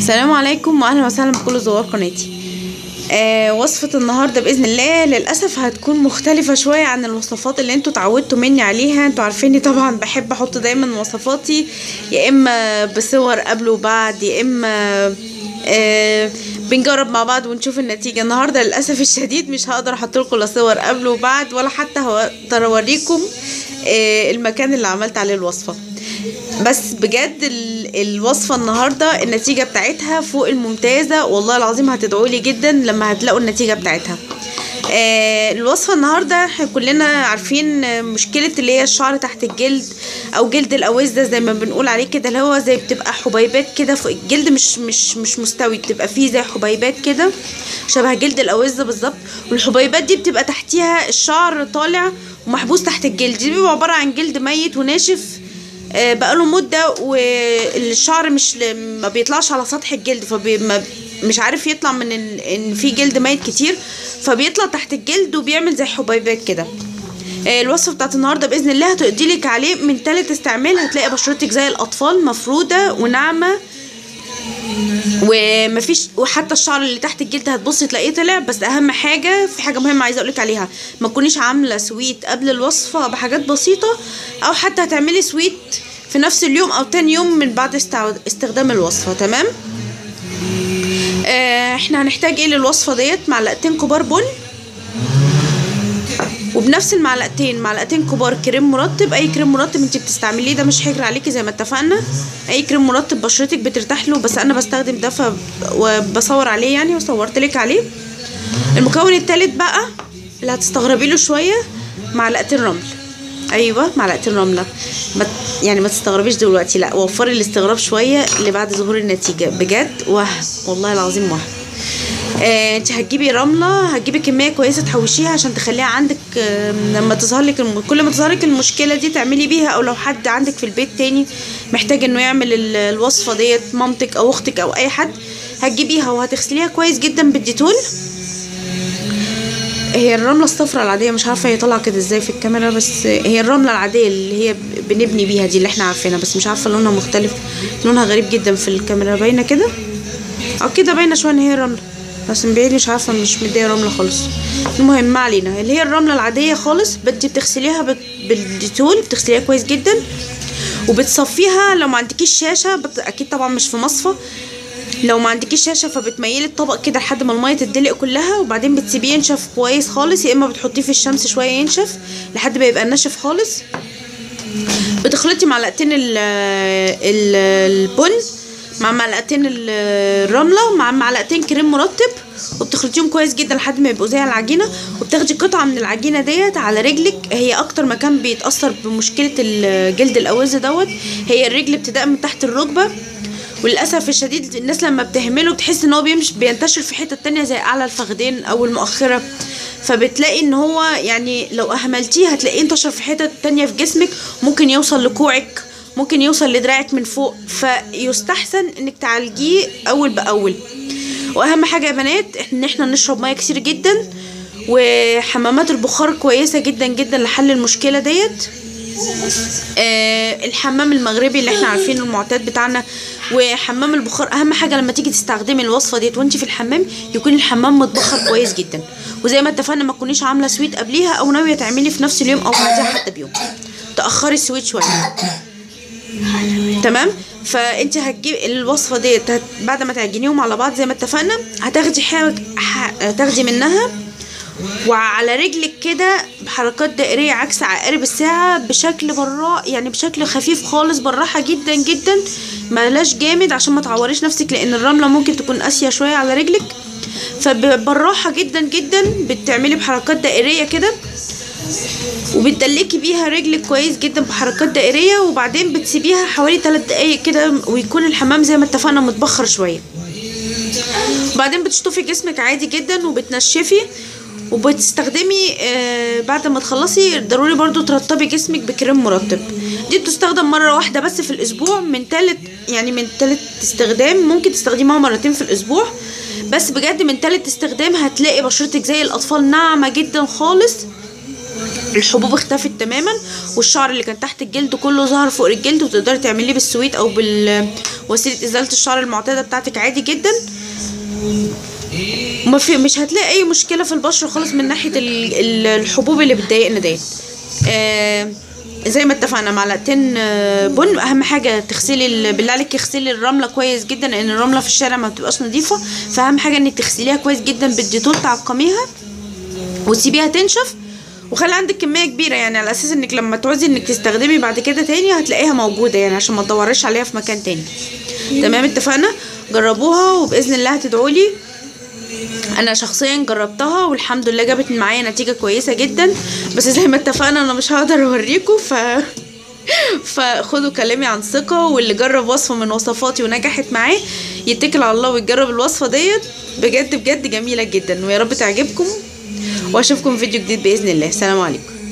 السلام عليكم واهلا وسهلا بكل زوار قناتي آه وصفة النهاردة بإذن الله للأسف هتكون مختلفة شوية عن الوصفات اللي انتوا اتعودتوا مني عليها انتوا عارفيني طبعا بحب احط دايما وصفاتي يا اما بصور قبل وبعد يا اما آه بنجرب مع بعض ونشوف النتيجة النهاردة للأسف الشديد مش هقدر احط لكم لا صور قبل وبعد ولا حتى هقدر اوريكم آه المكان اللي عملت عليه الوصفة بس بجد ال- الوصفة النهاردة النتيجة بتاعتها فوق الممتازة والله العظيم هتدعوا لي جدا لما هتلاقوا النتيجة بتاعتها آه الوصفة النهاردة احنا كلنا عارفين آه، مشكلة اللي هي الشعر تحت الجلد او جلد الاوزة زي ما بنقول عليه كده اللي هو زي بتبقى حبيبات كده فوق الجلد مش مش مش مستوي بتبقى فيه زي حبيبات كده شبه جلد الاوزة بالظبط والحبيبات دي بتبقى تحتيها الشعر طالع ومحبوس تحت الجلد دي بيبقى عبارة عن جلد ميت وناشف آه، بقاله مدة والشعر مش ل- ما بيطلعش على سطح الجلد فمش عارف يطلع من ال- ان في جلد ميت كتير فبيطلع تحت الجلد وبيعمل زي حبيبات كده آه، الوصفة بتاعت النهاردة بإذن الله هتقضي لك عليه من تالت استعمال هتلاقي بشرتك زي الأطفال مفرودة وناعمة ومفيش وحتى الشعر اللي تحت الجلد هتبصي تلاقيه طلع بس اهم حاجه في حاجه مهمه عايزه اقولك عليها ما تكونيش عامله سويت قبل الوصفه بحاجات بسيطه او حتى هتعملي سويت في نفس اليوم او تاني يوم من بعد استع- استخدام الوصفه تمام آه احنا هنحتاج ايه للوصفه ديت معلقتين كبار بن وبنفس المعلقتين معلقتين كبار كريم مرطب اي كريم مرطب انت بتستعمليه ده مش حجر عليكي زي ما اتفقنا اي كريم مرطب بشرتك بترتاح له بس انا بستخدم ده ف- وبصور عليه يعني وصورت لك عليه المكون التالت بقى اللي هتستغربي له شويه معلقتين رمل ايوه معلقتين رمله ما يعني ما تستغربيش دلوقتي لا وفري الاستغراب شويه اللي بعد ظهور النتيجه بجد وهم والله العظيم وهم آه، انت هتجيبي رمله هتجيبي كميه كويسه تحوشيها عشان تخليها عندك آه، لما تظهر لك الم... كل ما تظهر لك المشكله دي تعملي بيها او لو حد عندك في البيت تاني محتاج انه يعمل ال- الوصفه ديت مامتك او اختك او اي حد هتجيبيها وهتغسليها كويس جدا بالديتول هي الرمله الصفراء العاديه مش عارفه هي طالعه كده ازاي في الكاميرا بس هي الرمله العاديه اللي هي بنبني بيها دي اللي احنا عارفينها بس مش عارفه لونها مختلف لونها غريب جدا في الكاميرا باينه كده او كده باينه شويه ان هي رمله بس من بعيد مش عارفه مش مديه رمله خالص المهم ما علينا اللي هي الرمله العاديه خالص بدي بتغسليها بت- بالديتول بتغسليها كويس جدا وبتصفيها لو ما عندكيش شاشه بت... اكيد طبعا مش في مصفى لو ما عندكيش شاشه فبتميلي الطبق كده لحد ما الميه تدلق كلها وبعدين بتسيبيه ينشف كويس خالص يا اما بتحطيه في الشمس شويه ينشف لحد ما يبقى ناشف خالص بتخلطي معلقتين ال ال البن مع معلقتين ال- الرمله مع معلقتين كريم مرطب وبتخلطيهم كويس جدا لحد ما يبقوا زي العجينه وبتاخدي قطعه من العجينه ديت على رجلك هي اكتر مكان بيتاثر بمشكله ال- جلد الاوز دوت هي الرجل ابتداء من تحت الركبه وللاسف الشديد الناس لما بتهمله بتحس ان هو بيمشي بينتشر في حته تانية زي اعلى الفخذين او المؤخره فبتلاقي ان هو يعني لو اهملتيه هتلاقيه انتشر في حتت تانية في جسمك ممكن يوصل لكوعك ممكن يوصل لدراعك من فوق فيستحسن انك تعالجيه اول باول واهم حاجه يا بنات ان احنا نشرب ميه كتير جدا وحمامات البخار كويسه جدا جدا لحل المشكله ديت آه الحمام المغربي اللي احنا عارفينه المعتاد بتاعنا وحمام البخار اهم حاجه لما تيجي تستخدمي الوصفه ديت وانت في الحمام يكون الحمام متبخر كويس جدا وزي ما اتفقنا ما تكونيش عامله سويت قبليها او ناويه تعملي في نفس اليوم او بعدها حتى بيوم تاخري السويت شويه تمام فانت هتجيبي الوصفه ديت هت... بعد ما تعجنيهم على بعض زي ما اتفقنا هتاخدي حاجه ح... تاخدي منها وعلى رجلك كده بحركات دائرية عكس عقارب الساعة بشكل براء يعني بشكل خفيف خالص بالراحة جدا جدا ملاش جامد عشان ما تعوريش نفسك لأن الرملة ممكن تكون قاسية شوية على رجلك فبالراحة جدا جدا بتعملي بحركات دائرية كده وبتدلكي بيها رجلك كويس جدا بحركات دائرية وبعدين بتسيبيها حوالي 3 دقايق كده ويكون الحمام زي ما اتفقنا متبخر شوية وبعدين بتشطفي جسمك عادي جدا وبتنشفي وبتستخدمي آه بعد ما تخلصي ضروري برضو ترطبي جسمك بكريم مرطب دي بتستخدم مرة واحدة بس في الأسبوع من تالت يعني من تالت استخدام ممكن تستخدميها مرتين في الأسبوع بس بجد من تالت استخدام هتلاقي بشرتك زي الأطفال ناعمة جدا خالص الحبوب اختفت تماما والشعر اللي كان تحت الجلد كله ظهر فوق الجلد وتقدري تعمليه بالسويت او بالوسيله ازاله الشعر المعتاده بتاعتك عادي جدا ما في مش هتلاقي اي مشكله في البشره خالص من ناحيه ال- ال- الحبوب اللي بتضايقنا ديت آه زي ما اتفقنا معلقتين آه، بن اهم حاجه تغسلي ال- بالله عليك اغسلي الرمله كويس جدا لان الرمله في الشارع ما بتبقاش نظيفه فاهم حاجه انك تغسليها كويس جدا بالديتول تعقميها وتسيبيها تنشف وخلي عندك كميه كبيره يعني على اساس انك لما تعوزي انك تستخدمي بعد كده تاني هتلاقيها موجوده يعني عشان ما تدوريش عليها في مكان تاني تمام اتفقنا جربوها وباذن الله هتدعولي انا شخصيا جربتها والحمد لله جابت معايا نتيجه كويسه جدا بس زي ما اتفقنا انا مش هقدر اوريكم ف فخدوا كلامي عن ثقة واللي جرب وصفة من وصفاتي ونجحت معاه يتكل على الله ويجرب الوصفة ديت بجد بجد جميلة جدا ويا رب تعجبكم واشوفكم في فيديو جديد بإذن الله سلام عليكم